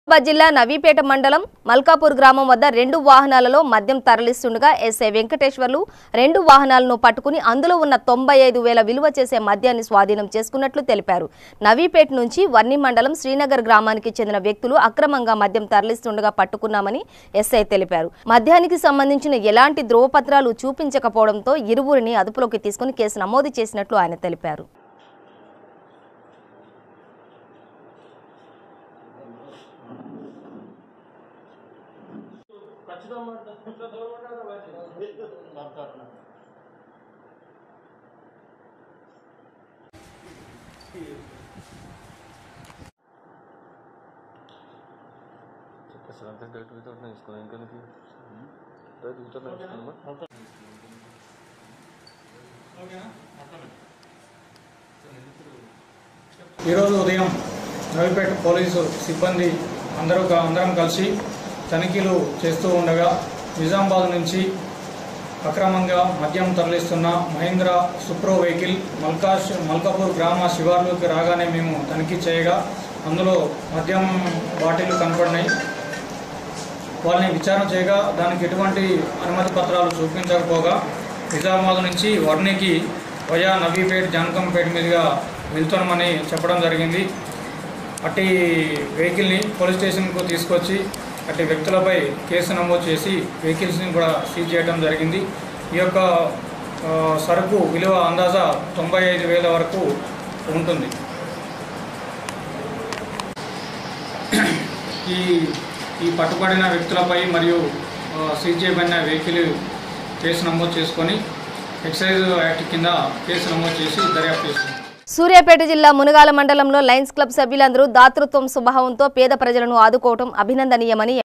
నిజామాబాద్ జిల్లా నవీపేట మండలం మల్కాపూర్ గ్రామం వద్ద రెండు వాహనాలలో మద్యం తరలిస్తుండగా ఎస్ఐ వెంకటేశ్వర్లు రెండు వాహనాలను పట్టుకుని అందులో ఉన్న తొంభై ఐదు వేల విలువ చేసే మద్యాన్ని స్వాధీనం చేసుకున్నట్లు తెలిపారు నవీపేట నుంచి వర్ణి మండలం శ్రీనగర్ గ్రామానికి చెందిన వ్యక్తులు అక్రమంగా మద్యం తరలిస్తుండగా పట్టుకున్నామని ఎస్ఐ తెలిపారు మద్యానికి సంబంధించిన ఎలాంటి ధ్రువపత్రాలు చూపించకపోవడంతో ఇరువురిని అదుపులోకి తీసుకుని కేసు నమోదు చేసినట్లు ఆయన తెలిపారు చెప్పేసి అంతే డైరెక్ట్ వితౌట్ తీసుకున్నాను ఇంకెందుకు డైరెక్ట్ వితౌట్ తీసుకున్నామా ఈరోజు ఉదయం నవిపేట పోలీసు సిబ్బంది అందరూ క- అందరం కలిసి తనిఖీలు చేస్తూ ఉండగా నిజామాబాద్ నుంచి అక్రమంగా మద్యం తరలిస్తున్న మహేంద్ర సుప్రో వెహికల్ మల్కా మల్కాపూర్ గ్రామ శివార్లోకి రాగానే మేము తనిఖీ చేయగా అందులో మద్యం బాటిల్ కనపడినాయి వాళ్ళని విచారణ చేయగా దానికి ఎటువంటి అనుమతి పత్రాలు చూపించకపోగా నిజామాబాద్ నుంచి వర్ణికి వయా నవీపేట్ జానకంపేట మీదుగా వెళ్తున్నామని చెప్పడం జరిగింది అట్టి వెహికల్ని పోలీస్ స్టేషన్కు తీసుకొచ్చి అట్టి వ్యక్తులపై కేసు నమోదు చేసి వెహికల్స్ని కూడా సీజ్ చేయడం జరిగింది ఈ యొక్క ఆ, సరుకు విలువ అందాజా తొంభై ఐదు వేల వరకు ఉంటుంది ఈ ఈ పట్టుబడిన వ్యక్తులపై మరియు ఆ, సీజ్ చేయబడిన వెహికల్ కేసు నమోదు చేసుకొని ఎక్సైజ్ యాక్ట్ కింద కేసు నమోదు చేసి దర్యాప్తు చేస్తుంది సూర్యాపేట జిల్లా మునగాల మండలంలో లయన్స్ క్లబ్ సభ్యులందరూ దాతృత్వం స్వభావంతో పేద ప్రజలను ఆదుకోవటం అభినందనీయమని